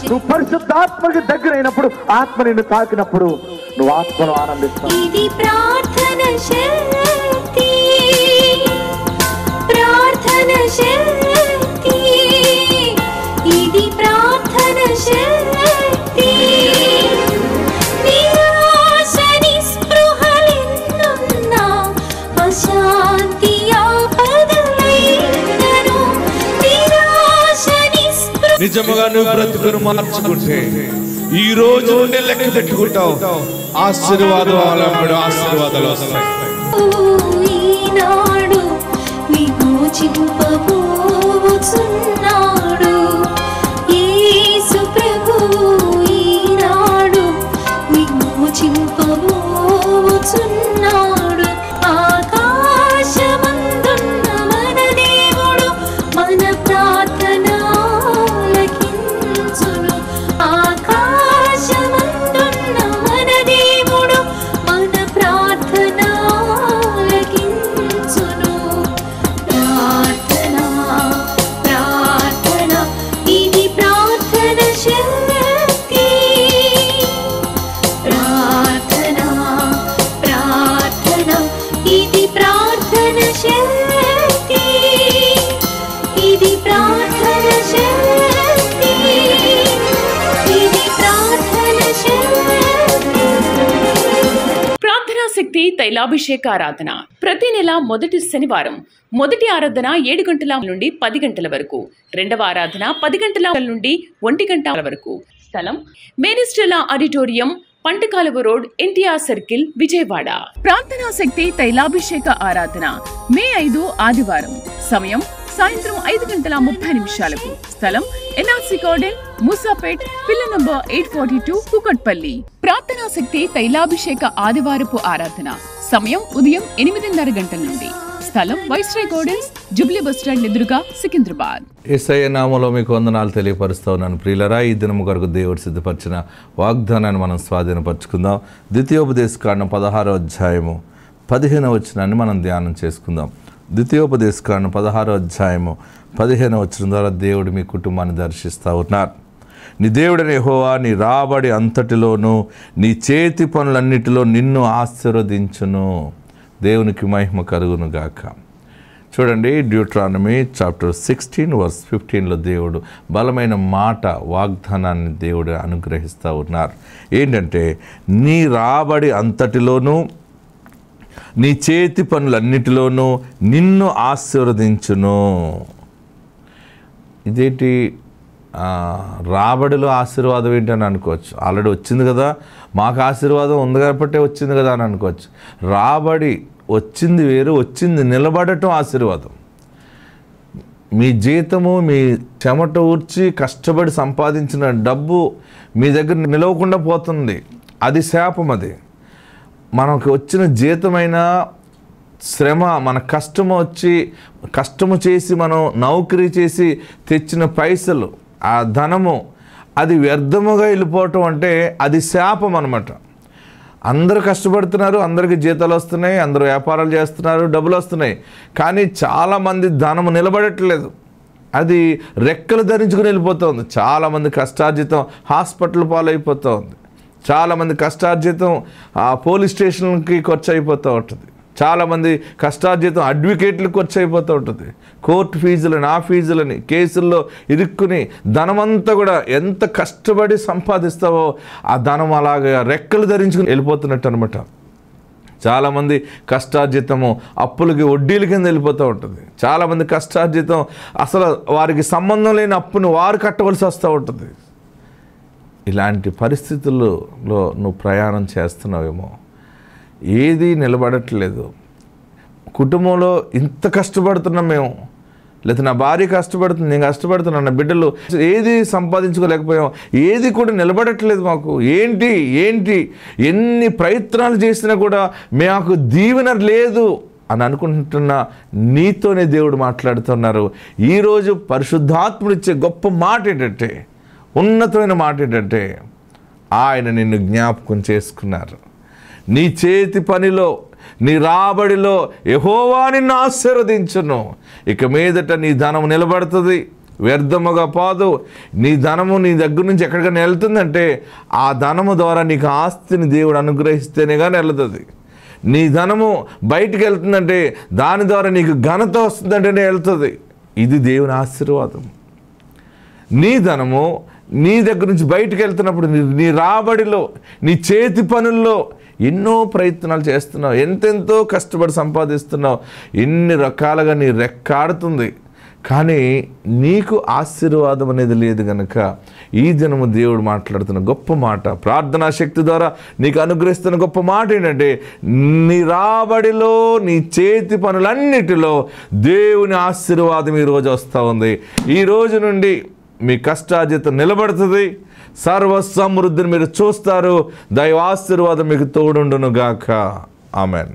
నువ్వు పరిశుద్ధాత్మకి దగ్గరైనప్పుడు ఆత్మ నిన్ను తాకినప్పుడు నువ్వు ఆత్మను ఆనందిస్తావు ఇది ప్రార్థన శక్తి ప్రార్థన శక్తి ఇది ప్రార్థన శక్తి నిరాశ నిస్పృహలెన్నున్నా అశాంతి ఆపదలైనను నిరాశ నిస్పృహ నిజముగా నువ్వు బ్రతుకును మార్చుకుంటే ఈ రోజు నుండి లెక్క పెట్టుకుంటావు ఆశీర్వాదం ఆలంబడు ఆశీర్వాదాలు వస్తాయి ఈనాడు విమోచింపబోచున్నాడు యేసు ప్రభువు ఈనాడు విమోచింపబోచున్నాడు ఆకాశమందున్న మన దేవుడు మన ప్రార్థన ఆలకించును ఆకాశమందున్న మన దేవుడు మన ప్రార్థన ఆలకించును ప్రార్థన ప్రార్థన ఇది ప్రార్థన శక్తి ప్రార్థన ప్రార్థన ఇది ప్రార్థన శక్తి ఇది ప్రార్థన శక్తి ఇది ప్రార్థన శక్తి ప్రార్థనా శక్తి తైలాభిషేక ఆరాధన ప్రతి నెల మొదటి శనివారం మొదటి ఆరాధన ఏడు గంటల నుండి పది గంటల వరకు రెండవ ఆరాధన పది గంటల నుండి ఒంటి గంటల వరకు స్థలం మేనిస్టెలా auditorium Pantakaluva road NTR circle Vijayawada ప్రార్థనా శక్తి తైలాభిషేక ఆరాధన మే ఐదు ఆదివారం సమయం సాయంత్రం ఐదు గంటల ముప్పై నిమిషాలకు స్థలం NRC garden Moosapet pillar number eight forty two Kukatpally ప్రార్థనా శక్తి తైలాభిషేక ఆదివారపు ఆరాధన సమయం ఉదయం ఎనిమిదిన్నర గంటల నుండి స్థలం వైస్రాయ్ గార్డెన్స్ జుబ్లీ బస్టాండ్ ఎదురుగా సికింద్రాబాద్ ఎస్ఐ నామంలో మీకు వందనాలు తెలియపరుస్తా ఉన్నాను ప్రియులరా ఈ దినము కొరకు దేవుడు సిద్ధపరిచిన వాగ్దానాన్ని మనం స్వాధీనపరచుకుందాం ద్వితీయోపదేశ కాండం పదహారో అధ్యాయము పదిహేను వచనాన్ని మనం ధ్యానం చేసుకుందాం ద్వితీయోపదేశ కాండం పదహారో అధ్యాయము పదిహేను వచనం ద్వారా దేవుడు మీ కుటుంబాన్ని దర్శిస్తూ ఉన్నారు నీ దేవుడని యెహోవా నీ రాబడి అంతటిలోనూ నీ చేతి పనులన్నిటిలో నిన్ను ఆశీర్వదించును దేవునికి మహిమ కలుగును గాక చూడండి డ్యూట్రానమీ చాప్టర్ సిక్స్టీన్ వర్స్ ఫిఫ్టీన్లో దేవుడు బలమైన మాట వాగ్దానాన్ని దేవుడు అనుగ్రహిస్తూ ఉన్నారు ఏంటంటే నీ రాబడి అంతటిలోనూ నీ చేతి పనులన్నిటిలోనూ నిన్ను ఆశీర్వదించును ఇదేంటి ఆ, రాబడిలో ఆశీర్వాదం ఏంటని అనుకోవచ్చు ఆల్రెడీ వచ్చింది కదా మాకు ఆశీర్వాదం ఉంది కాబట్టి వచ్చింది కదా అని అనుకోవచ్చు రాబడి వచ్చింది వేరు వచ్చింది నిలబడటం ఆశీర్వాదం మీ జీతము మీ చెమట ఊర్చి కష్టపడి సంపాదించిన డబ్బు మీ దగ్గర నిలవకుండా పోతుంది అది శాపం అది మనకు వచ్చిన జీతమైన శ్రమ మన కష్టము వచ్చి కష్టము చేసి మనం నౌకరీ చేసి తెచ్చిన పైసలు ఆ ధనము అది వ్యర్థముగా వెళ్ళిపోవటం అంటే అది శాపం అనమాట అందరూ కష్టపడుతున్నారు అందరికీ జీతాలు వస్తున్నాయి అందరూ వ్యాపారాలు చేస్తున్నారు డబ్బులు వస్తున్నాయి కానీ చాలామంది ధనము నిలబడట్లేదు అది రెక్కలు ధరించుకుని వెళ్ళిపోతుంది చాలామంది కష్టార్జితం హాస్పిటల్ పాలైపోతూ ఉంది చాలామంది కష్టార్జితం ఆ పోలీస్ స్టేషన్కి ఖర్చు అయిపోతూ ఉంటుంది చాలామంది కష్టార్జితం అడ్వకేట్లకు ఖర్చు అయిపోతూ ఉంటుంది కోర్టు ఫీజులని ఆ ఫీజులని కేసుల్లో ఇరుక్కుని ధనమంతా కూడా ఎంత కష్టపడి సంపాదిస్తావో ఆ ధనం అలాగా రెక్కలు ధరించుకుని వెళ్ళిపోతున్నట్టు అనమాట చాలామంది కష్టార్జితము అప్పులకి వడ్డీల కింద వెళ్ళిపోతూ ఉంటుంది చాలామంది కష్టార్జితం అసలు వారికి సంబంధం లేని అప్పును వారు కట్టవలసి వస్తూ ఉంటుంది ఇలాంటి పరిస్థితుల్లో నువ్వు ప్రయాణం చేస్తున్నావేమో ఏది నిలబడట్లేదు కుటుంబంలో ఇంత కష్టపడుతున్నాం మేము లేదా నా భార్య కష్టపడుతుంది నేను కష్టపడుతున్నాను నా బిడ్డలు ఏది సంపాదించుకోలేకపోయాం ఏది కూడా నిలబడట్లేదు మాకు ఏంటి ఏంటి ఎన్ని ప్రయత్నాలు చేసినా కూడా మాకు దీవెన లేదు అని అనుకుంటున్న నీతోనే దేవుడు మాట్లాడుతున్నారు ఈరోజు పరిశుద్ధాత్ముడిచ్చే గొప్ప మాట ఏంటంటే ఉన్నతమైన మాట ఏంటంటే ఆయన నిన్ను జ్ఞాపకం చేసుకున్నారు నీ చేతి పనిలో నీ రాబడిలో యహోవా నిన్ను ఆశీర్వదించును ఇక మీదట నీ ధనం నిలబడుతుంది వ్యర్థముగా పోదు నీ ధనము నీ దగ్గర నుంచి ఎక్కడికైనా వెళ్తుందంటే ఆ ధనము ద్వారా నీకు ఆస్తిని దేవుడు అనుగ్రహిస్తేనే కానీ వెళ్తుంది నీ ధనము బయటికి వెళ్తుందంటే దాని ద్వారా నీకు ఘనత వస్తుందంటేనే వెళ్తుంది ఇది దేవుని ఆశీర్వాదం నీ ధనము నీ దగ్గర నుంచి బయటికి వెళ్తున్నప్పుడు నీ నీ రాబడిలో నీ చేతి పనుల్లో ఎన్నో ప్రయత్నాలు చేస్తున్నావు ఎంతెంతో కష్టపడి సంపాదిస్తున్నావు ఎన్ని రకాలుగా నీ రెక్కాడుతుంది కానీ నీకు ఆశీర్వాదం అనేది లేదు గనక ఈ దినము దేవుడు మాట్లాడుతున్న గొప్ప మాట ప్రార్థనా శక్తి ద్వారా నీకు అనుగ్రహిస్తున్న గొప్ప మాట ఏంటంటే నీ రాబడిలో నీ చేతి పనులన్నిటిలో దేవుని ఆశీర్వాదం ఈరోజు వస్తూ ఉంది ఈ రోజు నుండి మీ కష్టాజిత నిలబడుతుంది సర్వ సమృద్ధిని మీరు చూస్తారు దైవ ఆశీర్వాదం మీకు తోడుండును గాక ఆమెన్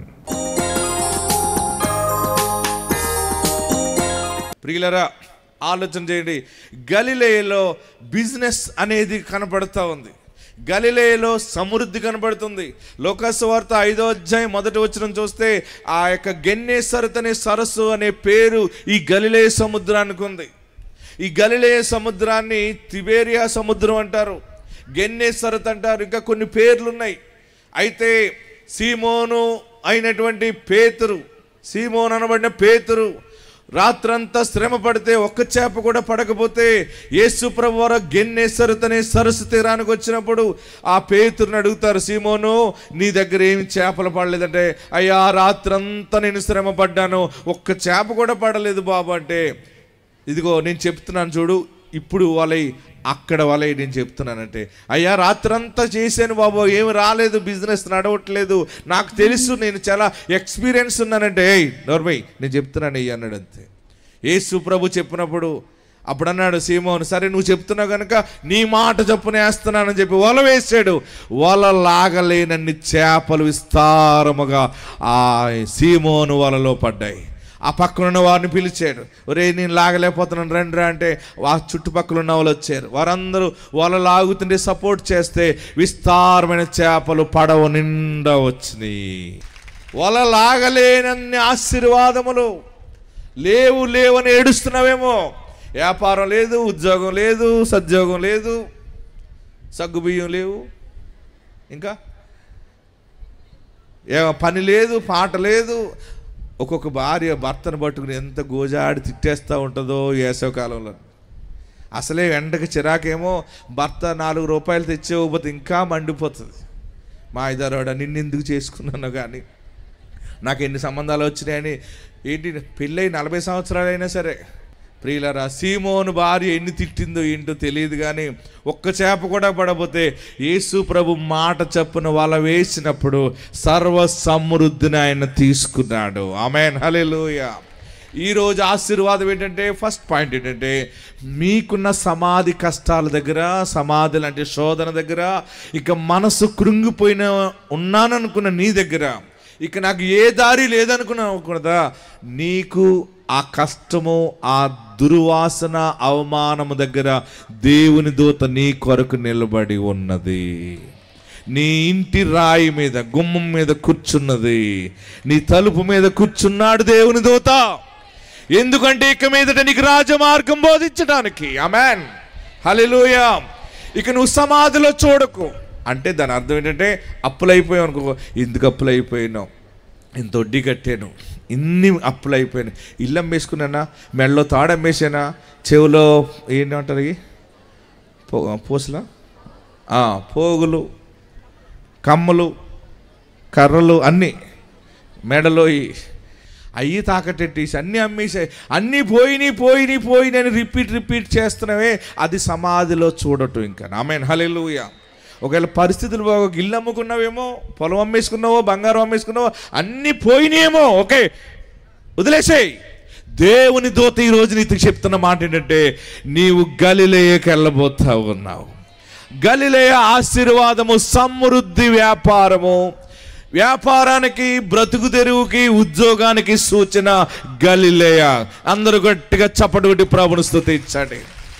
ప్రియులరా ఆలోచన చేయండి గలిలేయలో బిజినెస్ అనేది కనపడుతూ ఉంది గలిలేయలో సమృద్ధి కనబడుతుంది లోకస్వార్త ఐదో అధ్యాయం మొదటి వచ్చిన చూస్తే ఆ యొక్క గెన్నేసరత్ అనే సరస్సు అనే పేరు ఈ గలిలేయ సముద్రానికి ఉంది ఈ గలిలేయ సముద్రాన్ని తిబేరియా సముద్రం అంటారు గెన్నేసరత్ అంటారు ఇంకా కొన్ని పేర్లు ఉన్నాయి అయితే సీమోను అయినటువంటి పేతురు సీమోన్ అనబడిన పేతురు రాత్రంతా శ్రమ పడితే ఒక్క చేప కూడా పడకపోతే యేసు ప్రభు వారు గెన్నేసరుత్ అనే సరస్సు తీరానికి వచ్చినప్పుడు ఆ పేతురుని అడుగుతారు సీమోను నీ దగ్గర ఏమి చేపలు పడలేదంటే అయ్యా రాత్రంతా నేను శ్రమ పడ్డాను ఒక్క చేప కూడా పడలేదు బాబు అంటే ఇదిగో నేను చెప్తున్నాను చూడు ఇప్పుడు వాళ్ళై అక్కడ వాళ్ళై నేను చెప్తున్నానంటే అయ్యా రాత్రంతా చేశాను బాబు ఏమి రాలేదు బిజినెస్ నడవట్లేదు నాకు తెలుసు నేను చాలా ఎక్స్పీరియన్స్ ఉన్నానంటే ఏయ్ నోర్మై నేను చెప్తున్నాను అయ్యి అన్నాడు అంతే యేసు ప్రభు చెప్పినప్పుడు అప్పుడు అన్నాడు సీమోను సరే నువ్వు చెప్తున్నావు కనుక నీ మాట చొప్పున వేస్తున్నానని చెప్పి వల వేసాడు వల లాగలేనన్ని చేపలు విస్తారముగా ఆ సీమోను వలలో పడ్డాయి ఆ పక్కన ఉన్న వారిని పిలిచాడు ఒరే నేను లాగలేకపోతున్నాను రండి రా అంటే ఆ చుట్టుపక్కల ఉన్న వాళ్ళు వచ్చారు వారందరూ వాళ్ళ లాగుతుంటే సపోర్ట్ చేస్తే విస్తారమైన చేపలు పడవ నిండా వచ్చినాయి వల లాగలేనన్ని ఆశీర్వాదములు లేవు లేవని ఏడుస్తున్నావేమో వ్యాపారం లేదు ఉద్యోగం లేదు సద్యోగం లేదు సగ్గుబియ్యం లేవు ఇంకా ఏ పని లేదు పాట లేదు ఒక్కొక్క భార్య భర్తను పట్టుకుని ఎంత గోజాడి తిట్టేస్తూ ఉంటుందో వేసవకాలంలో అసలే ఎండకి చిరాకేమో భర్త నాలుగు రూపాయలు తెచ్చేకపోతే ఇంకా మండిపోతుంది మా ఇద్దరోడ నిన్నెందుకు చేసుకున్నాను కానీ నాకు ఎన్ని సంబంధాలు వచ్చినాయని ఏంటి పెళ్ళై నలభై సంవత్సరాలైనా సరే ప్రియులరా సీమోను భార్య ఎన్ని తిట్టిందో ఏంటో తెలియదు కానీ ఒక్క చేప కూడా పడపోతే యేసు ప్రభు మాట చప్పున వల వేసినప్పుడు సర్వ సమృద్ధిని ఆయన తీసుకున్నాడు ఆమెన్ హల్లెలూయా ఈరోజు ఆశీర్వాదం ఏంటంటే ఫస్ట్ పాయింట్ ఏంటంటే మీకున్న సమాధి కష్టాల దగ్గర సమాధులు అంటే శోధన దగ్గర ఇక మనసు కృంగిపోయిన ఉన్నాననుకున్న నీ దగ్గర ఇక నాకు ఏ దారి లేదనుకున్నావు కదా నీకు ఆ కష్టము ఆ దుర్వాసన అవమానము దగ్గర దేవుని దూత నీ కొరకు నిలబడి ఉన్నది నీ ఇంటి రాయి మీద గుమ్మం మీద కూర్చున్నది నీ తలుపు మీద కూర్చున్నాడు దేవుని దూత ఎందుకంటే ఇక మీదట నీకు రాజమార్గం బోధించడానికి అమెన్ హల్లెలూయా ఇక నువ్వు సమాధిలో చూడకు అంటే దాని అర్థం ఏంటంటే అప్పులైపోయావు అనుకో ఎందుకు అప్పులైపోయినావు ఇంత వడ్డీ కట్టాను ఇన్ని అప్పులు అయిపోయాను ఇల్లు అమ్మేసుకున్నానా మెడలో తాడు అమ్మేసానా చెవిలో ఏంటంటారు ఇవి? పో పూసలా ఆ, పోగులు కమ్మలు కర్రలు అన్నీ మెడలో ఈ- అయ్యి తాకట్టేసి అన్నీ అమ్మేసాయి అన్నీ పోయినాయి పోయినాయి పోయినాయి అని రిపీట్ రిపీట్ చేస్తున్నావే అది సమాధిలో చూడటం ఇంకా ఆమెన్ హల్లెలూయా ఒకవేళ పరిస్థితులు బాగా ఇల్లు అమ్ముకున్నావేమో పొలం అమ్మేసుకున్నావో బంగారం అమ్మేసుకున్నావో అన్నీ పోయినాయేమో ఓకే వదిలేసేయ్ దేవుని దూత ఈ రోజు నీకు చెప్తున్న మాట ఏంటంటే నీవు గలిలేయకి వెళ్ళబోతా ఉన్నావు గలిలేయ ఆశీర్వాదము సమృద్ధి వ్యాపారము వ్యాపారానికి బ్రతుకు తెరువుకి ఉద్యోగానికి సూచన గలిలేయ అందరూ గట్టిగా చప్పటి కొట్టి ప్రభుని స్తుతించండి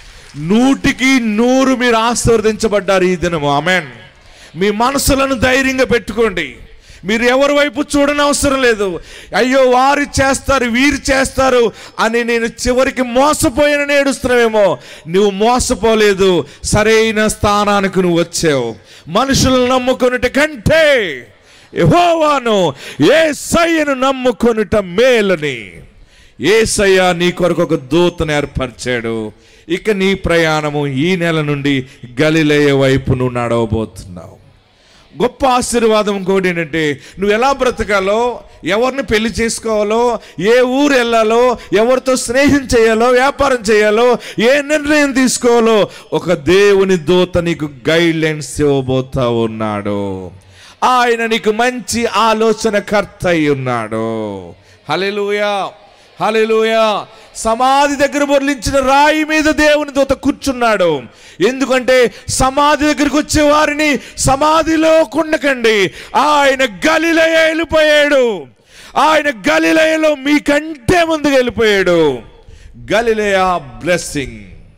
నూటికి నూరు మీరు ఆశీర్వదించబడ్డారు ఈ దినము ఆమెన్ మీ మనసులను ధైర్యంగా పెట్టుకోండి మీరు ఎవరి వైపు చూడని అవసరం లేదు అయ్యో వారు చేస్తారు వీరు చేస్తారు అని నేను చివరికి మోసపోయానని ఏడుస్తున్నావేమో నువ్వు మోసపోలేదు సరైన స్థానానికి నువ్వు వచ్చావు మనుషులను నమ్ముకున్నట కంటే యెహోవాను ఏ సయ్యను నమ్ముకొనుట మేలని ఏసయ్య నీ కొరకు ఒక దూతను ఏర్పరిచాడు ఇక నీ ప్రయాణము ఈ నెల నుండి గలిలయ వైపు నువ్వు నడవబోతున్నావు గొప్ప ఆశీర్వాదం ఇంకోటి ఏంటంటే నువ్వు ఎలా బ్రతకాలో ఎవరిని పెళ్లి చేసుకోవాలో ఏ ఊరు వెళ్ళాలో ఎవరితో స్నేహం చేయాలో వ్యాపారం చేయాలో ఏ నిర్ణయం తీసుకోవాలో ఒక దేవుని దూత నీకు గైడ్ లైన్స్ ఇవ్వబోతా ఉన్నాడు ఆయన నీకు మంచి ఆలోచనకర్త అయి ఉన్నాడు హల్లెలూయా హల్లెలూయా సమాధి దగ్గర బొర్లించిన రాయి మీద దేవుని దూత కూర్చున్నాడు ఎందుకంటే సమాధి దగ్గరికి వచ్చే వారిని సమాధిలో కుండకండి ఆయన గలిలయ వెళ్ళిపోయాడు ఆయన గలిలయలో మీకంటే ముందుకు వెళ్ళిపోయాడు గలిలయ బ్లెస్సింగ్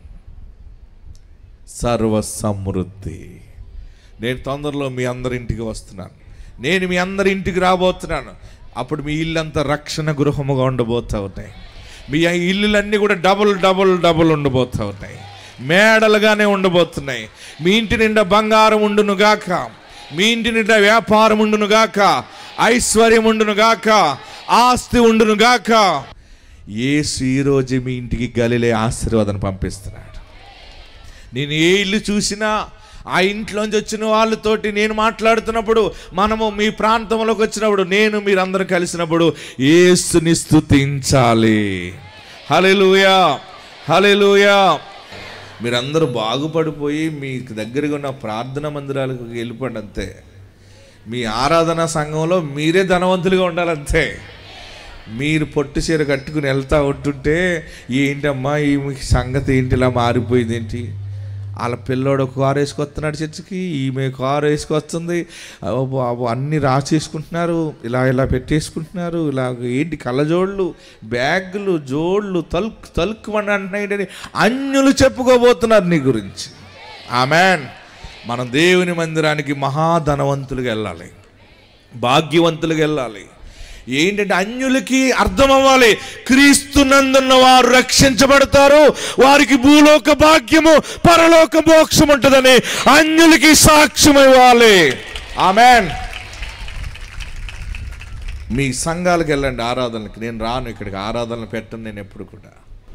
సర్వ సమృద్ధి నేను తొందరలో మీ అందరి ఇంటికి వస్తున్నాను నేను మీ అందరి ఇంటికి రాబోతున్నాను అప్పుడు మీ ఇల్లంతా రక్షణ గృహముగా ఉండబోతా ఉన్నాయి మీ ఆ ఇల్లులన్నీ కూడా డబుల్ డబుల్ డబుల్ ఉండబోతా ఉన్నాయి మేడలుగానే ఉండబోతున్నాయి మీ ఇంటి నిండా బంగారం ఉండును గాక మీ ఇంటి నిండా వ్యాపారం ఉండును గాక ఐశ్వర్యం ఉండును గాక ఆస్తి ఉండును గాక ఏసు ఈరోజు మీ ఇంటికి గలిలే ఆశీర్వాదం పంపిస్తున్నాడు నేను ఏ ఇల్లు చూసినా ఆ ఇంట్లోంచి వచ్చిన వాళ్ళతోటి నేను మాట్లాడుతున్నప్పుడు మనము మీ ప్రాంతంలోకి వచ్చినప్పుడు నేను మీరందరూ కలిసినప్పుడు ఏసుని స్తుతించాలి హలెలూయా హలెలూయా మీరందరూ బాగుపడిపోయి మీకు దగ్గరగా ఉన్న ప్రార్థన మందిరాలకు వెళ్ళిపోండి అంతే మీ ఆరాధన సంఘంలో మీరే ధనవంతులుగా ఉండాలంతే మీరు పొట్టు చీర కట్టుకుని వెళ్తా ఉంటుంటే ఏంటమ్మా ఈ సంగతి ఏంటి ఇలా మారిపోయింది ఏంటి వాళ్ళ పిల్లోడు ఒక కారు వేసుకొస్తున్నాడు చర్చికి ఈమె కారు వేసుకొస్తుంది అబ్బో, అబ్బో, అన్ని రాసేసుకుంటున్నారు ఇలా ఇలా పెట్టేసుకుంటున్నారు ఇలా ఏంటి కళ్ళజోళ్ళు బ్యాగులు జోళ్ళు తలుక్ తలుక్కుమని అంటున్నాయి అన్యులు చెప్పుకోబోతున్నారు నీ గురించి ఆమెన్ మనం దేవుని మందిరానికి మహాధనవంతులుగా వెళ్ళాలి భాగ్యవంతులుగా వెళ్ళాలి ఏంటంటే అన్యులకి అర్థం అవ్వాలి క్రీస్తునందున్న వారు రక్షించబడతారు వారికి భూలోక భాగ్యము పరలోక మోక్షం ఉంటుందని అన్యులకి సాక్ష్యం ఇవ్వాలి ఆమెన్ మీ సంఘాలకు వెళ్ళండి ఆరాధనకి నేను రాను ఇక్కడికి ఆరాధనలు పెట్టను నేను ఎప్పుడు కూడా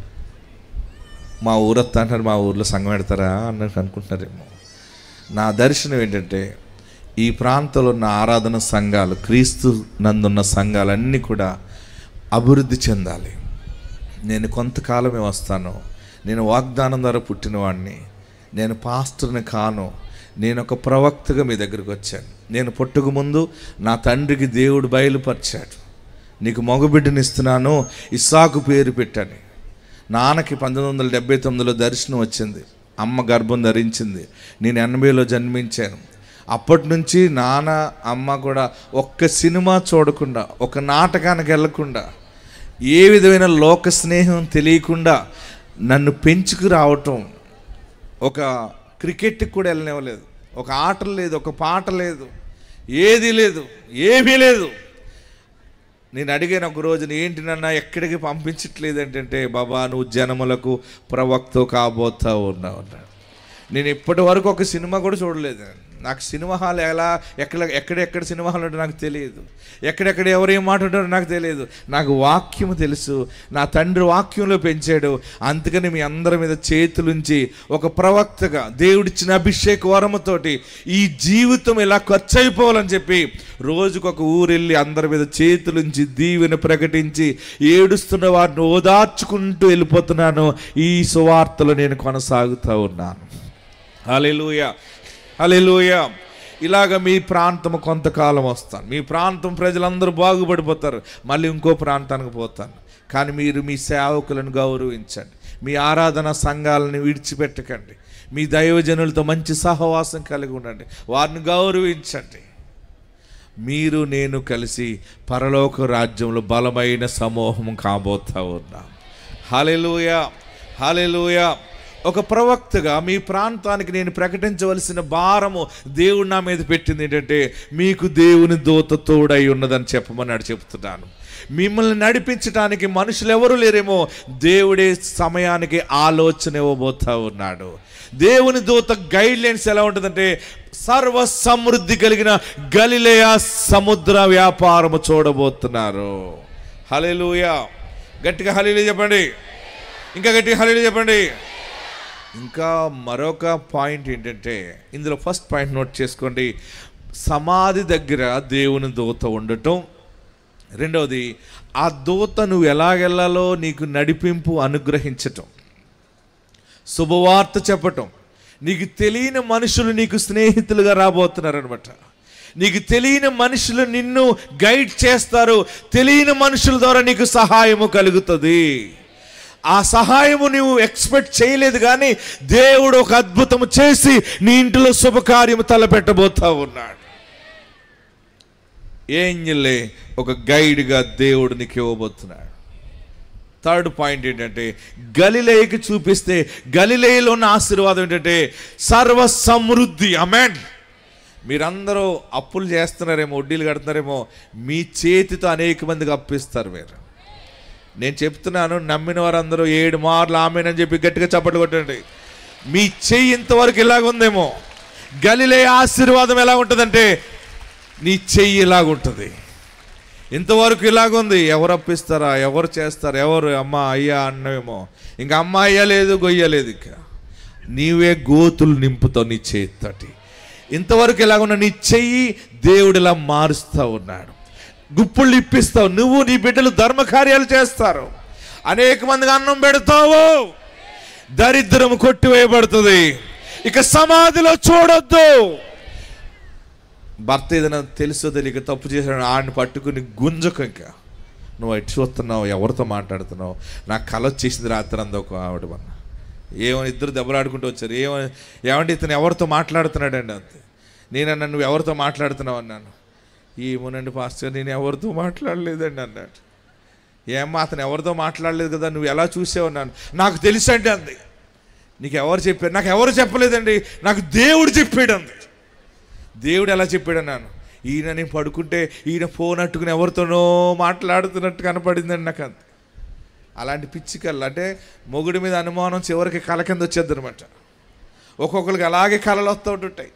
మా ఊరత్తా అంటారు మా ఊర్లో సంఘం పెడతారా అన్నట్టు అనుకుంటున్నారేమో నా దర్శనం ఏంటంటే ఈ ప్రాంతంలో ఉన్న ఆరాధన సంఘాలు క్రీస్తు నందున్న సంఘాలన్నీ కూడా అభివృద్ధి చెందాలి నేను కొంతకాలమే వస్తాను నేను వాగ్దానం ద్వారా పుట్టినవాడిని నేను పాస్టర్ని కాను నేను ఒక ప్రవక్తగా మీ దగ్గరికి వచ్చాను నేను పుట్టక ముందు నా తండ్రికి దేవుడు బయలుపరిచాడు నీకు మగబిడ్డని ఇస్తున్నాను ఇస్సాకు పేరు పెట్టాను నాన్నకి పంతొమ్మిది వందల డెబ్బై తొమ్మిదిలో దర్శనం వచ్చింది అమ్మ గర్భం ధరించింది నేను ఎనభైలో జన్మించాను అప్పటి నుంచి నాన్న అమ్మ కూడా ఒక్క సినిమా చూడకుండా ఒక నాటకానికి వెళ్ళకుండా ఏ విధమైన లోక స్నేహం తెలియకుండా నన్ను పెంచుకు రావటం ఒక క్రికెట్కి కూడా వెళ్ళనివ్వలేదు ఒక ఆట లేదు ఒక పాట లేదు ఏది లేదు ఏమీ లేదు నేను అడిగాను ఒక రోజున ఏంటి నన్న ఎక్కడికి పంపించట్లేదు ఏంటంటే బాబా నువ్వు జనములకు ప్రవక్త కాబోతా ఉన్నావు అన్నాడు నేను ఇప్పటి వరకు ఒక సినిమా కూడా చూడలేదు నాకు సినిమా హాల్ ఎలా ఎక్కడ ఎక్కడెక్కడ సినిమా హాల్ ఉంటే నాకు తెలియదు ఎక్కడెక్కడ ఎవరు ఏం మాట్లాడారో నాకు తెలియదు నాకు వాక్యం తెలుసు నా తండ్రి వాక్యంలో పెంచాడు అందుకని మీ అందరి మీద చేతులుంచి ఒక ప్రవక్తగా దేవుడిచ్చిన అభిషేక వరముతోటి ఈ జీవితం ఇలా ఖర్చు అయిపోవాలని చెప్పి రోజుకొక ఊరెళ్ళి అందరి మీద చేతులుంచి దీవెన ప్రకటించి ఏడుస్తున్న వారిని ఓదార్చుకుంటూ వెళ్ళిపోతున్నాను ఈ సువార్తలో నేను కొనసాగుతూ ఉన్నాను హల్లెలూయా హల్లెలూయా ఇలాగ మీ ప్రాంతం కొంతకాలం వస్తాను మీ ప్రాంతం ప్రజలందరూ బాగుపడిపోతారు మళ్ళీ ఇంకో ప్రాంతానికి పోతాను కానీ మీరు మీ సేవకులను గౌరవించండి మీ ఆరాధన సంఘాలను విడిచిపెట్టకండి మీ దైవజనులతో మంచి సహవాసం కలిగి ఉండండి వారిని గౌరవించండి మీరు నేను కలిసి పరలోక రాజ్యంలో బలమైన సమూహం కాబోతా ఉన్నాం హలెలూయ హలెలూయ ఒక ప్రవక్తగా మీ ప్రాంతానికి నేను ప్రకటించవలసిన భారము దేవుడు నా మీద పెట్టింది ఏంటంటే మీకు దేవుని దూత తోడై ఉన్నదని చెప్పమన్నాడు చెప్తున్నాను మిమ్మల్ని నడిపించడానికి మనుషులు ఎవరు లేరేమో దేవుడే సమయానికి ఆలోచన ఇవ్వబోతా ఉన్నాడు దేవుని దూత గైడ్ లైన్స్ ఎలా ఉంటుందంటే సర్వ సమృద్ధి కలిగిన గలిలయ సముద్ర వ్యాపారము చూడబోతున్నారు హల్లెలూయా గట్టిగా హలీలు చెప్పండి ఇంకా గట్టిగా హలీలు చెప్పండి ఇంకా మరొక పాయింట్ ఏంటంటే ఇందులో ఫస్ట్ పాయింట్ నోట్ చేసుకోండి సమాధి దగ్గర దేవుని దూత ఉండటం రెండవది ఆ దూత నువ్వు ఎలాగెళ్లాలో నీకు నడిపింపు అనుగ్రహించటం శుభవార్త చెప్పటం నీకు తెలియని మనుషులు నీకు స్నేహితులుగా రాబోతున్నారనమాట నీకు తెలియని మనుషులు నిన్ను గైడ్ చేస్తారు తెలియని మనుషుల ద్వారా నీకు సహాయము కలుగుతుంది ఆ సహాయము నువ్వు ఎక్స్పెక్ట్ చేయలేదు కానీ దేవుడు ఒక అద్భుతము చేసి నీ ఇంటిలో శుభకార్యము తలపెట్టబోతా ఉన్నాడు ఏంజలే ఒక గైడ్గా దేవుడు నీకు ఇవ్వబోతున్నాడు థర్డ్ పాయింట్ ఏంటంటే గలిలేయకి చూపిస్తే గలిలేయలో ఉన్న ఆశీర్వాదం ఏంటంటే సర్వ సమృద్ధి అమెన్ మీరందరూ అప్పులు చేస్తున్నారేమో వడ్డీలు కడుతున్నారేమో మీ చేతితో అనేక మందికి అప్పిస్తారు మీరు నేను చెప్తున్నాను నమ్మిన వారందరూ ఏడు మార్లు ఆమెనని చెప్పి గట్టిగా చప్పట్లు కొట్టండి మీ చెయ్యి ఇంతవరకు ఇలాగ ఉందేమో గలిలే ఆశీర్వాదం ఎలా ఉంటుందంటే నీ చెయ్యి ఇలాగుంటుంది ఇంతవరకు ఇలాగుంది ఎవరు అప్పిస్తారా ఎవరు చేస్తారా ఎవరు అమ్మ అయ్యా అన్నవేమో ఇంకా అమ్మ అయ్యా లేదు గొయ్య లేదు ఇక నీవే గోతులు నింపుతావు నీ చేతితోటి ఇంతవరకు ఇలాగున్న నీ చెయ్యి దేవుడు ఇలా మారుస్తూ ఉన్నాడు గుప్పుళ్ళు ఇప్పిస్తావు నువ్వు నీ బిడ్డలు ధర్మ కార్యాలు చేస్తారు అనేక మందికి అన్నం పెడతావు దరిద్రం కొట్టివేయబడుతుంది ఇక సమాధిలో చూడొద్దు భర్త ఏదైనా తెలుసో తెలియక తప్పు చేశాడు ఆడిని పట్టుకుని గుంజకు ఇంకా నువ్వు ఎటు చూస్తున్నావు ఎవరితో మాట్లాడుతున్నావు నాకు కల వచ్చేసింది రాత్రి అంతా ఒక ఆవిడ వల్ల ఏమో ఇద్దరు దెబ్బలాడుకుంటూ వచ్చారు ఏమో ఏమంటే ఇతను ఎవరితో మాట్లాడుతున్నాడండి అంతే నేనన్నా నువ్వు ఎవరితో మాట్లాడుతున్నావు అన్నాను ఏమోనండి పాస్టర్ నేను ఎవరితో మాట్లాడలేదండి అన్నాడు ఏమ్మా అతను ఎవరితో మాట్లాడలేదు కదా నువ్వు ఎలా చూసావు అన్నాను నాకు తెలుసండి అంది నీకు ఎవరు చెప్పారు నాకు ఎవరు చెప్పలేదండి నాకు దేవుడు చెప్పాడు అంది దేవుడు ఎలా చెప్పాడు అన్నాను ఈయన నేను పడుకుంటే ఈయన ఫోన్ అట్టుకుని ఎవరితోనో మాట్లాడుతున్నట్టు కనపడిందండి నాకు అంత అలాంటి పిచ్చి కళ్ళు అంటే మొగుడి మీద అనుమానం చివరికి కళ కింద వచ్చేది అనమాట ఒక్కొక్కరికి అలాగే కళలు వస్తూ ఉంటుంటాయి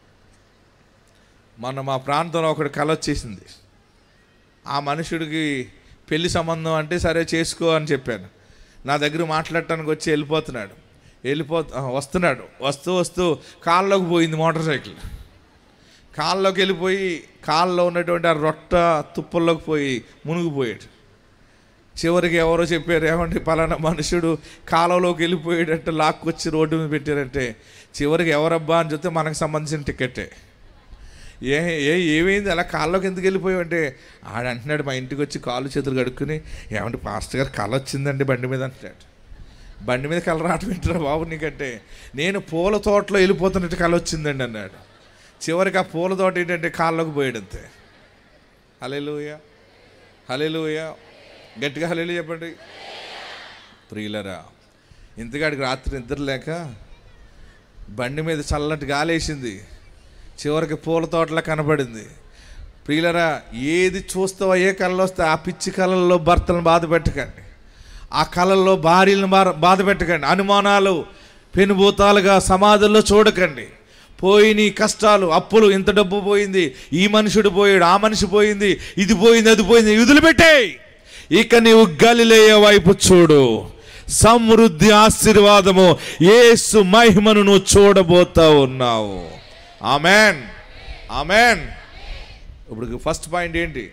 మొన్న మా ప్రాంతంలో ఒకటి కళ వచ్చేసింది ఆ మనుషుడికి పెళ్లి సంబంధం అంటే సరే చేసుకో అని చెప్పాను నా దగ్గర మాట్లాడటానికి వచ్చి వెళ్ళిపోతున్నాడు వెళ్ళిపో ఆ, వస్తున్నాడు వస్తూ వస్తూ కాళ్ళలోకి పోయింది మోటార్ సైకిల్ కాళ్ళలోకి వెళ్ళిపోయి కాళ్ళలో ఉన్నటువంటి ఆ రొట్ట తుప్పల్లోకి పోయి మునిగిపోయాడు చివరికి ఎవరో చెప్పారు ఏమంటే పలానా మనుషుడు కాలంలోకి వెళ్ళిపోయేటట్టు లాక్కొచ్చి రోడ్డు మీద పెట్టారంటే చివరికి ఎవరబ్బా అని చెప్తే మనకు సంబంధించిన టికెటే ఏ ఏ ఏమైంది అలా కాళ్ళలోకి ఎందుకు వెళ్ళిపోయావు అంటే ఆడ అంటున్నాడు మా ఇంటికి వచ్చి కాళ్ళు చేతులు కడుక్కుని ఏమంటే పాస్టర్ గారు కళ వచ్చిందండి బండి మీద అంటున్నాడు బండి మీద కళ రావటం ఏంటరా బాబు నీకంటే నేను పూల తోటలో వెళ్ళిపోతున్నట్టు కళ వచ్చిందండి అన్నాడు చివరికి ఆ పూల తోట ఏంటంటే కాళ్ళలోకి పోయాడు అంతే హలేలుయ హలేలుయ గట్టిగా హలేలు చెప్పండి ప్రియులరా ఇంతగాడికి రాత్రి నిద్ర లేక బండి మీద చల్లటి గాలేసింది చివరికి పూల తోటలా కనపడింది ప్రియులరా ఏది చూస్తావో ఏ కళలు వస్తే ఆ పిచ్చి కళల్లో భర్తలను బాధ పెట్టకండి ఆ కళల్లో భార్యలను బాధ బాధ పెట్టకండి అనుమానాలు పెనుభూతాలుగా సమాధుల్లో చూడకండి పోయి నీ కష్టాలు అప్పులు ఇంత డబ్బు పోయింది ఈ మనుషుడు పోయాడు ఆ మనిషి పోయింది ఇది పోయింది అది పోయింది వదిలిపెట్టాయి ఇక నీవు గలిలేయ వైపు చూడు సమృద్ధి ఆశీర్వాదము యేసు మహిమను నువ్వు చూడబోతా ఉన్నావు ఆమెన్ ఆమెన్ ఇప్పుడు ఫస్ట్ పాయింట్ ఏంటి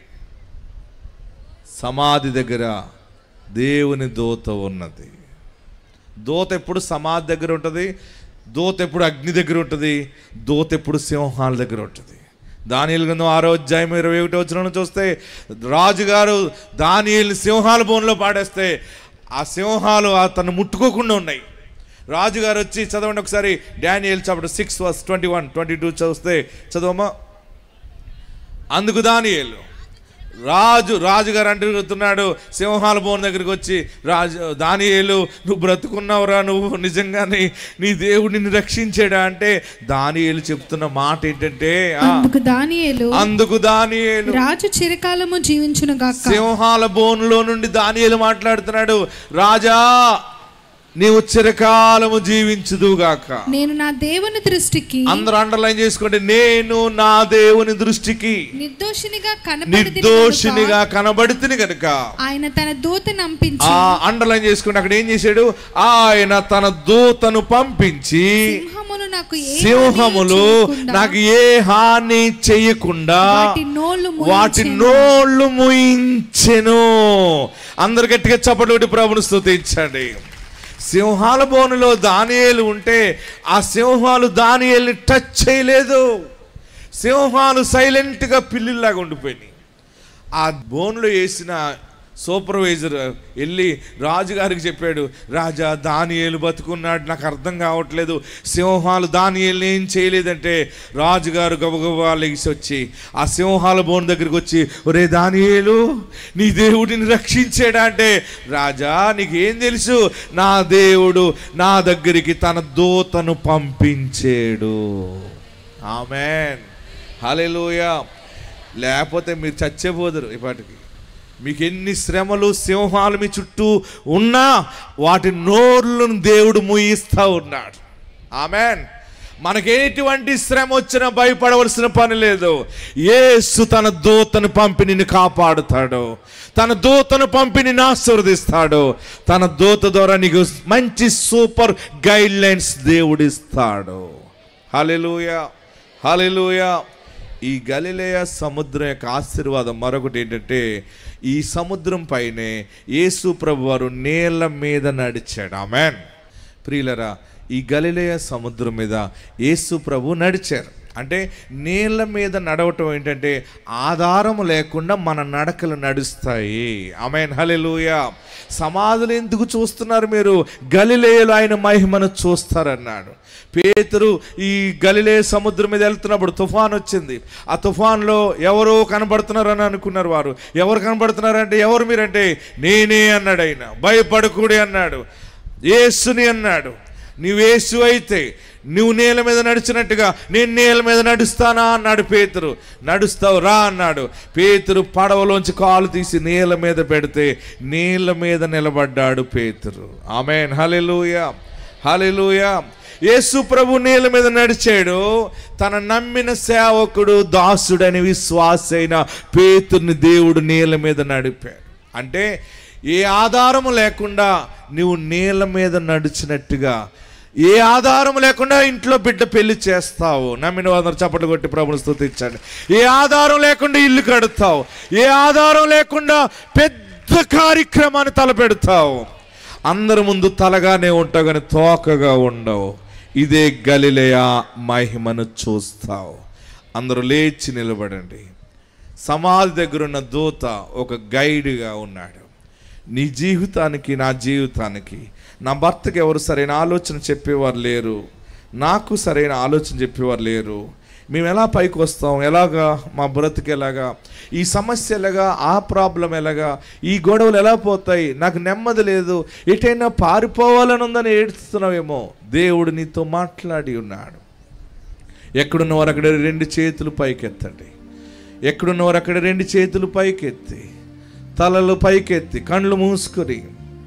సమాధి దగ్గర దేవుని దూత ఉన్నది దూత ఎప్పుడు సమాధి దగ్గర ఉంటుంది దూత ఎప్పుడు అగ్ని దగ్గర ఉంటుంది దూత ఎప్పుడు సింహాల దగ్గర ఉంటుంది దానియలు గ్రంథం ఆరో అధ్యాయం ఇరవై ఒకటి వచ్చిన చూస్తే రాజుగారు దానియల్ని సింహాల బోన్లో పాడేస్తే ఆ సింహాలు తను ముట్టుకోకుండా ఉన్నాయి రాజుగారు వచ్చి చదవండి ఒకసారి Daniel chapter six verse twenty one twenty two చూస్తే చదవమా అందుకు దానియేలు రాజు రాజుగారు అంటున్నాడు సింహాల బోన్ దగ్గరికి వచ్చి రాజు దానియేలు నువ్వు బ్రతుకున్నావురా నువ్వు నిజంగానే నీ దేవుడు నిన్ను రక్షించాడా అంటే దానియేలు చెప్తున్న మాట ఏంటంటే ఆ, అందుకు దానియేలు అందుకు దానియేలు రాజు చిరకాలము జీవించును గాక సింహాల బోన్లో నుండి దానియేలు మాట్లాడుతున్నాడు రాజా నీవు చిరకాలము జీవించుదుగాక నేను నా దేవుని దృష్టికి అందరూ అండర్లైన్ చేసుకోండి నేను నా దేవుని దృష్టికి నిర్దోషినిగా కనబడి నిర్దోషినిగా కనబడుతుంది కనుక ఆయన తన దూత నంపించి ఆ అండర్లైన్ చేసుకుని అక్కడ ఏం చేశాడు ఆయన తన దూతను పంపించి సింహములు నాకు ఏ సింహములు హాని చేయకుండా నాకు ఏ హాని చెయ్యకుండా వాటి నోళ్ళు వాటి మూయించెను. నోళ్ళు ముయించెను అందరు గట్టిగా చప్పటి కొట్టి ప్రభుని స్తుతించండి సింహాల బోనులో దానియేలు ఉంటే ఆ సింహాలు దానియేల్ని టచ్ చేయలేదు సింహాలు సైలెంట్గా పిల్లిలాగా ఉండిపోయినాయి ఆ బోన్లో వేసిన సూపర్వైజర్ వెళ్ళి రాజుగారికి చెప్పాడు రాజా దానియేలు బతుకున్నాడు నాకు అర్థం కావట్లేదు సింహాలు దానియేలు ఏం చేయలేదంటే రాజుగారు గబగబా లెగిసి వచ్చి ఆ సింహాల బోన్ దగ్గరికి వచ్చి ఒరే దానియేలు నీ దేవుడిని రక్షించాడా అంటే రాజా నీకేం తెలుసు నా దేవుడు నా దగ్గరికి తన దూతను పంపించాడు ఆమెన్ హల్లెలూయా లేకపోతే మీరు చచ్చేపోదురు ఇప్పటికి మీకు ఎన్ని శ్రమలు సింహాలు మీ చుట్టూ ఉన్నా వాటి నోర్లను దేవుడు ముయిస్తా ఉన్నాడు ఆమెన్ మనకి ఎటువంటి శ్రమ వచ్చినా భయపడవలసిన పని లేదు యేసు తన దూతను పంపి నిన్ను కాపాడుతాడు తన దూతను పంపి నిన్ను ఆశీర్వదిస్తాడు తన దూత ద్వారా నీకు మంచి సూపర్ గైడ్ లైన్స్ దేవుడిస్తాడు హల్లెలూయా హల్లెలూయా ఈ గలిలేయ సముద్రం యొక్క ఆశీర్వాదం మరొకటి ఏంటంటే ఈ సముద్రం పైనే యేసు ప్రభు వారు నేల మీద నడిచాడు ఆమెన్ ప్రియులరా ఈ గలిలేయ సముద్రం మీద యేసు ప్రభు నడిచారు అంటే నీళ్ళ మీద నడవటం ఏంటంటే ఆధారం లేకుండా మన నడకలు నడుస్తాయి ఆమెన్ హల్లెలూయా సమాధులు ఎందుకు చూస్తున్నారు మీరు గలిలేయలో ఆయన మహిమను చూస్తారన్నాడు పేతురు ఈ గలిలే సముద్రం మీద వెళ్తున్నప్పుడు తుఫాన్ వచ్చింది ఆ తుఫాన్లో ఎవరో కనబడుతున్నారని అనుకున్నారు వారు ఎవరు కనబడుతున్నారంటే ఎవరు మీరంటే నేనే అన్నాడు ఆయన భయపడకూడే అన్నాడు యేసుని అన్నాడు నీవేసు అయితే నువ్వు నేల మీద నడిచినట్టుగా నేను నేల మీద నడుస్తానా అన్నాడు పేతురు నడుస్తావు రా అన్నాడు పేతురు పడవలోంచి కాలు తీసి నేల మీద పెడితే నేల మీద నిలబడ్డాడు పేతురు ఆమెన్ హలెలూయా హలెలూయా యేసు ప్రభు నేల మీద నడిచాడు తన నమ్మిన సేవకుడు దాసుడని విశ్వాస అయిన పేతుర్ని దేవుడు నేల మీద నడిపాడు అంటే ఏ ఆధారము లేకుండా నువ్వు నేల మీద నడిచినట్టుగా ఏ ఆధారం లేకుండా ఇంట్లో బిడ్డ పెళ్లి చేస్తావు నమ్మిన వారు చప్పట్లు కొట్టి ప్రభుని స్తుతించండి ఏ ఆధారం లేకుండా ఇల్లు కడతావు ఏ ఆధారం లేకుండా పెద్ద కార్యక్రమాన్ని తలపెడతావు అందరి ముందు తలగానే ఉంటావు కానీ తోకగా ఉండవు ఇదే గలిలయ మహిమను చూస్తావు అందరూ లేచి నిలబడండి సమాధి దగ్గర ఉన్న దూత ఒక గైడ్గా ఉన్నాడు నీ జీవితానికి నా జీవితానికి నా భర్తకి ఎవరు సరైన ఆలోచన చెప్పేవారు లేరు నాకు సరైన ఆలోచన చెప్పేవారు లేరు మేము ఎలా పైకి వస్తాం ఎలాగా మా బ్రతుకు ఎలాగా ఈ సమస్య ఎలాగా ఆ ప్రాబ్లం ఎలాగా ఈ గొడవలు ఎలా పోతాయి నాకు నెమ్మది లేదు ఎటైనా పారిపోవాలని ఉందని ఏడుస్తున్నావేమో దేవుడు నీతో మాట్లాడి ఉన్నాడు ఎక్కడున్నవారు అక్కడ రెండు చేతులు పైకెత్తండి ఎక్కడున్నవారు అక్కడ రెండు చేతులు పైకెత్తి తలలు పైకెత్తి కళ్ళు మూసుకొని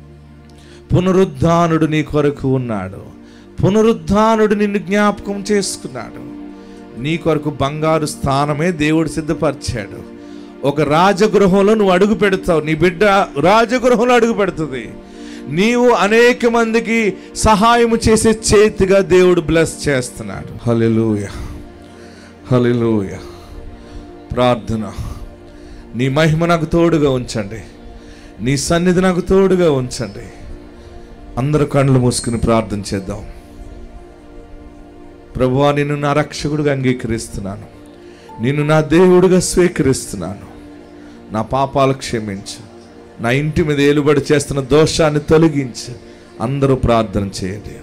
పునరుద్ధానుడు నీ కొరకు ఉన్నాడు పునరుద్ధానుడు నిన్ను జ్ఞాపకం చేసుకున్నాడు నీ కొరకు బంగారు స్థానమే దేవుడు సిద్ధపరిచాడు ఒక రాజగృహంలో నువ్వు అడుగు పెడతావు నీ బిడ్డ రాజగృహంలో అడుగు పెడుతుంది నీవు అనేక మందికి సహాయం చేసే చేతిగా దేవుడు బ్లెస్ చేస్తున్నాడు హల్లెలూయ హల్లెలూయ ప్రార్థన నీ మహిమ నాకు తోడుగా ఉంచండి నీ సన్నిధి నాకు తోడుగా ఉంచండి అందరూ కళ్ళు మూసుకుని ప్రార్థన చేద్దాం ప్రభువా నిన్ను నా రక్షకుడిగా అంగీకరిస్తున్నాను నిన్ను నా దేవుడిగా స్వీకరిస్తున్నాను నా పాపాలు క్షమించు నా ఇంటి మీద ఏలుబడి చేస్తున్న దోషాన్ని తొలగించు అందరూ ప్రార్థన చేయండి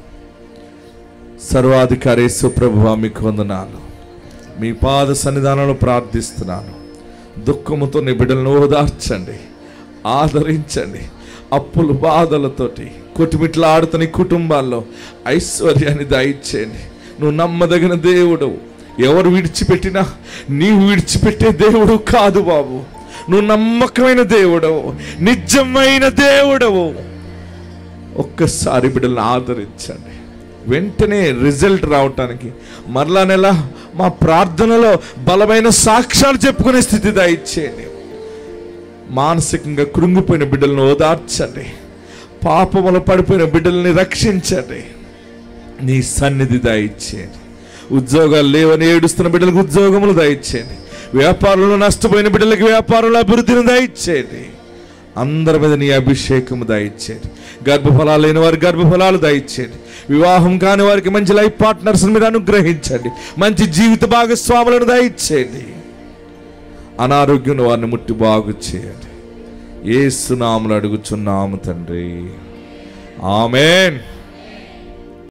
సర్వాధికారి సుప్రభువా మీకు వందనాలు మీ పాద సన్నిధానంలో ప్రార్థిస్తున్నాను దుఃఖముతో నీ బిడ్డలను ఓదార్చండి ఆదరించండి అప్పులు బాధలతోటి కొట్టుమిట్లాడుతున్న ఈ కుటుంబాల్లో ఐశ్వర్యాన్ని దయచేయండి నువ్వు నమ్మదగిన దేవుడు ఎవరు విడిచిపెట్టినా నీవు విడిచిపెట్టే దేవుడు కాదు బాబు నువ్వు నమ్మకమైన దేవుడవు నిజమైన దేవుడవు ఒక్కసారి బిడ్డలను ఆదరించండి వెంటనే రిజల్ట్ రావటానికి మరలా నెల మా ప్రార్థనలో బలమైన సాక్ష్యాలు చెప్పుకునే స్థితి దయచేయండి మానసికంగా కృంగిపోయిన బిడ్డలను ఓదార్చండి పాపములు పడిపోయిన బిడ్డల్ని రక్షించండి నీ సన్నిధి దయచేయండి ఉద్యోగాలు లేవని ఏడుస్తున్న బిడ్డలకు ఉద్యోగములు దయచేయండి వ్యాపారంలో నష్టపోయిన బిడ్డలకు వ్యాపారంలో అభివృద్ధిని దయచేయండి అందరి మీద నీ అభిషేకము దయచేయండి గర్భఫలాలు లేని వారికి గర్భఫలాలు దయచేయండి వివాహం కాని వారికి మంచి లైఫ్ పార్ట్నర్స్ మీరు అనుగ్రహించండి మంచి జీవిత భాగస్వాములను దయచేయండి అనారోగ్యం వారిని ముట్టి బాగు చేయండి ఏ సునాములు అడుగుచున్నాము తండ్రి ఆమెన్